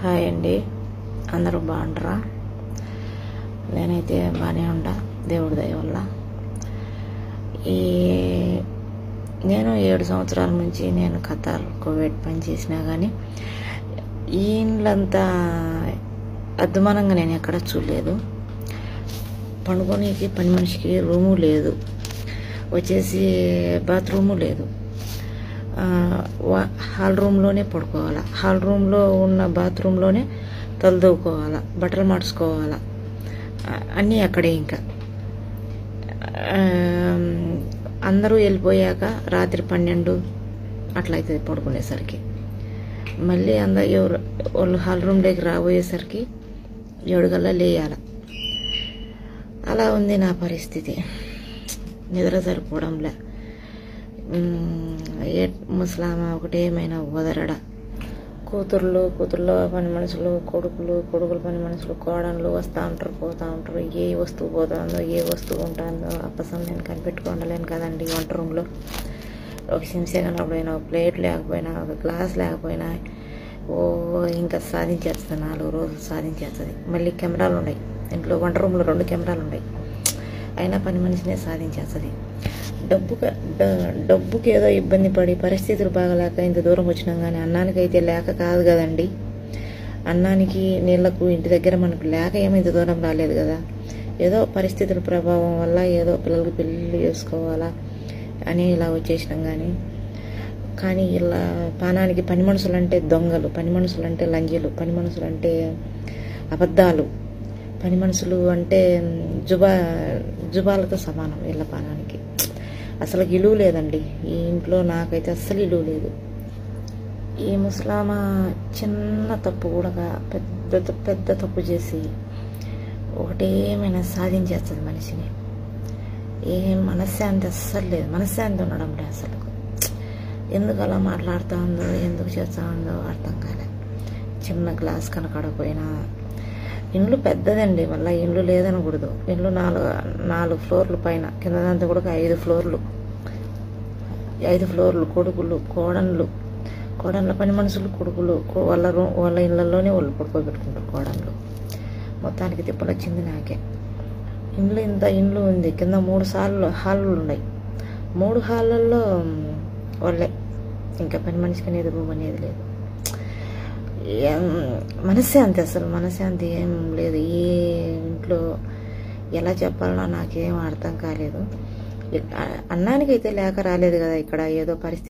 hi అండి అందరూ బాగుంటారా నేనైతే బాగానే ఉండా దేవుడి దయ వల్ల ఈ నేను ఏడు సంవత్సరాల నుంచి నేను ఖతార్ కోవిడ్ పని చేసినా కానీ ఈ ఇండ్లంతా అద్దుమానంగా నేను ఎక్కడ చూడలేదు పండుకోనికి పని మనిషికి రూము లేదు వచ్చేసి బాత్రూము లేదు ఆ, వా- హాల్ రూమ్లోనే పడుకోవాలా హాల్ రూమ్లో ఉన్న బాత్రూంలోనే తలదూకోవాలా బట్టలు మార్చుకోవాలా ఆ, అన్నీ అక్కడే ఇంకా ఆ, అందరూ వెళ్ళిపోయాక రాత్రి పన్నెండు అట్లా అవుతుంది పడుకునేసరికి మళ్ళీ అందరు ఎవరు వాళ్ళు హాల్ రూమ్లోకి రాబోయేసరికి ఏడుగల్లా లేయాల అలా ఉంది నా పరిస్థితి నిద్ర సరిపోవడంలే మ్మ్, ఏ ముసలామా ఒకటి ఏమైనా వదరడ కూతుర్లు కూతుర్లో పని మనుషులు కొడుకులు కొడుకుల పని మనుషులు కోడన్లు వస్తూ ఉంటారు పోతూ ఉంటారు ఏ వస్తువు పోతుందో ఏ వస్తువు ఉంటుందో అప్పసం నేను కనిపెట్టుకోండలేను కదండి వంట రూమ్లో ఒక చెంచా కనకపోయినా ఒక ప్లేట్ లేకపోయినా ఒక గ్లాస్ లేకపోయినా ఓ ఇంకా సాధించేస్తుంది నాలుగు రోజులు సాధించేస్తుంది మళ్ళీ కెమెరాలు ఉన్నాయి ఇంట్లో వంట రూమ్లో రెండు కెమెరాలు ఉన్నాయి అయినా పని మనిషినే సాధించేస్తుంది డబ్బు డబ్బుకి ఏదో ఇబ్బంది పడి పరిస్థితులు బాగలేక ఇంత దూరం వచ్చినాం కానీ అన్నానికి అయితే లేక కాదు కదండి అన్నానికి నీళ్లకు ఇంటి దగ్గర మనకు లేక ఏమో ఇంత దూరం రాలేదు కదా ఏదో పరిస్థితుల ప్రభావం వల్ల ఏదో పిల్లలకి పెళ్ళి చేసుకోవాలా అని ఇలా వచ్చేసినాం కానీ కానీ ఇలా పానానికి పని మనుషులు అంటే దొంగలు పని మనుషులు అంటే లంజీలు పని మనుషులు అంటే అబద్ధాలు పని మనుషులు అంటే జుబా జుబాలతో సమానం వీళ్ళ పానానికి అసలు ఇలువ లేదండి ఈ ఇంట్లో నాకైతే అస్సలు ఇలువ లేదు ఈ ముసలామా చిన్న తప్పు కూడా పెద్ద పెద్ద తప్పు చేసి ఒకటేమైనా సాధించేస్తుంది మనిషిని ఏం మనశ్శాంతి అస్సలు లేదు మనశ్శాంతి ఉండడం లేదు అసలు ఎందుకు అలా మాట్లాడుతూ ఉందో ఎందుకు చేస్తూ ఉందో అర్థం కాలే చిన్న గ్లాస్ కనకడపోయినా ఇండ్లు పెద్దదండి మళ్ళీ ఇండ్లు లేదనకూడదు ఇండ్లు నాలుగు నాలుగు ఫ్లోర్లు పైన కిందదంతా కూడా ఒక ఐదు ఫ్లోర్లు ఐదు ఫ్లోర్లు కొడుకులు కోడన్లు కోడన్ల పని మనుషులు కొడుకులు కో- వాళ్ళ రూ వాళ్ళ ఇళ్ళల్లోనే వాళ్ళు పడుకోబెట్టుకుంటారు కోడన్లు మొత్తానికి తిప్పలు వచ్చింది నాకే ఇండ్లు ఇంత ఇండ్లు ఉంది కింద మూడు సార్లు హాళ్ళు ఉన్నాయి మూడు హాళ్ళల్లో వాళ్ళే ఇంకా పని మనిషికి అనేది రూమ్ అనేది లేదు ఏం మనశ్శాంతి అసలు మనశ్శాంతి ఏం లేదు ఏ ఇంట్లో ఎలా చెప్పాలనో నాకేం అర్థం కాలేదు అన్నానికైతే లేక రాలేదు కదా ఇక్కడ ఏదో పరిస్థితి